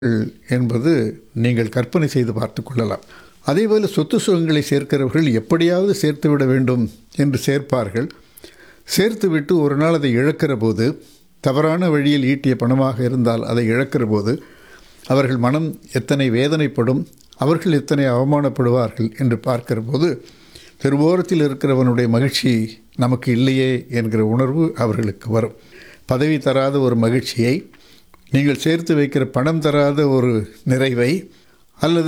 என்பது நீங்கள் கற்பனை செய்து பார்த்து கொள்ளலாம் அதேபோல சொத்து சுகங்களை சேர்க்கிறவர்கள் எப்படியாவது சேர்த்துவிட வேண்டும் என்று சேர்ப்பார்கள் சேர்த்துவிட்டு ஒரு நாள் அதை இழக்கிற போது தவறான வழியில் ஈட்டிய பணமாக இருந்தால் அதை இழக்கிற போது அவர்கள் மனம் எத்தனை வேதனைப்படும் அவர்கள் எத்தனை அவமானப்படுவார்கள் என்று பார்க்கிற போது தெருவோரத்தில் இருக்கிறவனுடைய மகிழ்ச்சி நமக்கு இல்லையே என்கிற உணர்வு அவர்களுக்கு வரும் பதவி தராத ஒரு மகிழ்ச்சியை நீங்கள் சேர்த்து வைக்கிற பணம் தராத ஒரு நிறைவை அல்லது